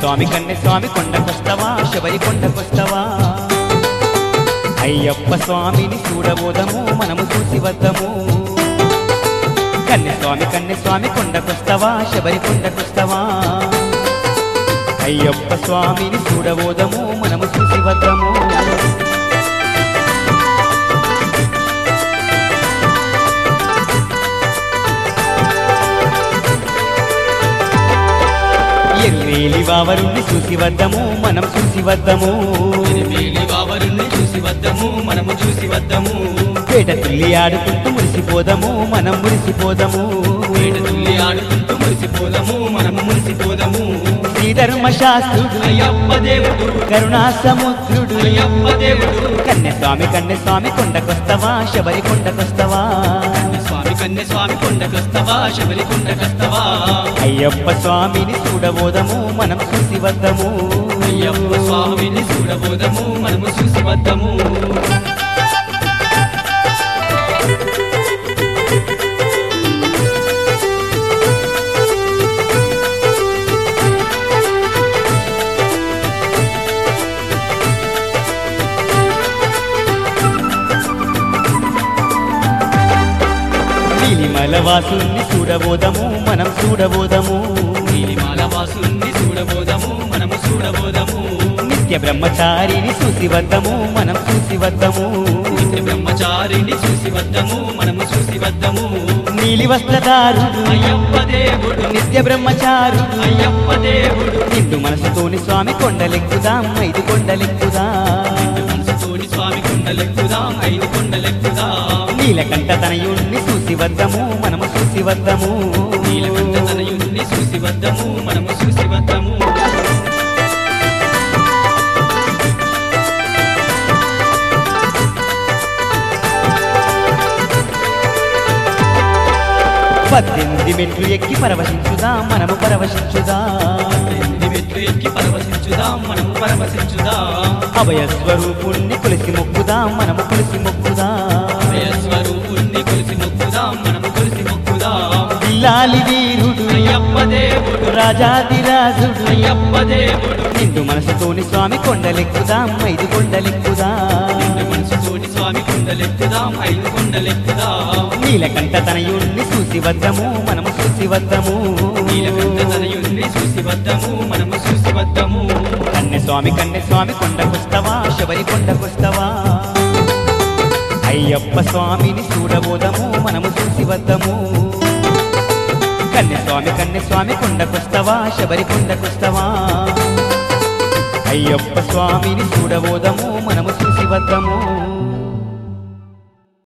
స్వామి కన్నె స్వామి కొండకొస్తవా శబరి కొండకొస్తవా అయ్యప్ప స్వామిని చూడబోదము మనము చూసి వద్దము కన్నె స్వామి కన్నె స్వామి కొండకొస్తవా శబరి కొండకొస్తవా అయ్యప్ప స్వామిని చూడబోదము మనము చూసి వద్దము ఎర్రేలి వావరుణ్ణి చూసి వద్దము మనం చూసి వద్దము ఎనిమిది వావరుణ్ణి చూసి వద్దము మనము చూసి వద్దము పేట తుల్లి ఆడుకుంటూ మురిసిపోదము మనం మురిసిపోదము వేట తుల్లి ఆడుకుంటూ మురిసిపోదము మనము మురిసిపోదము శ్రీధర్మ శాస్త్రుడు అయ్యప్ప దేవుడు కరుణా సముద్రుడు అయ్యప్ప దేవుడు కన్నె స్వామి కన్నె స్వామి కొండకొస్తవా శబరి కొండకొస్తవా స్వామి కన్య స్వామి కొండకొస్తవా శబరి కొండకొస్తవా అయ్యప్ప స్వామిని చూడబోదము మనం చూసి వద్దము అయ్యప్ప స్వామిని చూడబోదము మనము చూసి వద్దము నీలిమల వాసుని చూడబోదము మనం చూడబోదము నీలిమాల వాసుని చూడబోదము మనము చూడబోదము నిత్య బ్రహ్మచారిని చూసి వద్దము మనం చూసి వద్దము నిత్య బ్రహ్మచారిని చూసి వద్దము మనము చూసి వద్దము నీలి వస్త్రదారుడు అయ్యప్ప దేవుడు నిత్య బ్రహ్మచారుడు అయ్యప్ప దేవుడు నిండు మనసుతోని స్వామి కొండలెక్కుదాం ఐదు కొండలెక్కుదాం మనసుతోని స్వామి కొండలెక్కుదాం ఐదు కొండలెక్కుదాం నీలకంఠ తనయుణ్ణి చూసి వద్దము మనము చూసి వద్దము నీలకంఠ తనయుణ్ణి చూసి వద్దము మనము చూసి వద్దము పద్దెనిమిది మెట్లు ఎక్కి పరవశించుదాం మనము పరవశించుదాం ఎనిమిది మెట్లు ఎక్కి పరవశించుదాం మనము పరవశించుదాం అభయ స్వరూపుణ్ణి కొలిసి మొక్కుదాం మనము కొలిసి మొక్కుదాం స్వరూపుణ్ణి కొలిసి మొక్కుదాం మనము కొలిసి మొక్కుదాం పిల్లాలి వీరుడు అయ్యప్ప దేవుడు రాజాదిరాజుడు అయ్యప్ప దేవుడు నిండు మనసుతోని స్వామి కొండలెక్కుదాం ఐదు కొండలెక్కుదాం నిండు మనసుతోని స్వామి కొండలెక్కుదాం ఐదు కొండలెక్కుదాం నీలకంఠ తనయుణ్ణి చూసి వద్దము మనము చూసి వద్దము నీలకంఠ తనయుణ్ణి చూసి వద్దము మనము చూసి వద్దము కన్నె స్వామి కన్నె స్వామి కొండకొస్తవా శబరి కొండకొస్తవా అయ్యప్ప స్వామిని చూడబోదము మనము చూసి వద్దము కన్నె స్వామి కన్నె స్వామి కొండకొస్తవా శబరి కొండకొస్తవా అయ్యప్ప స్వామిని చూడబోదము మనము చూసి వద్దము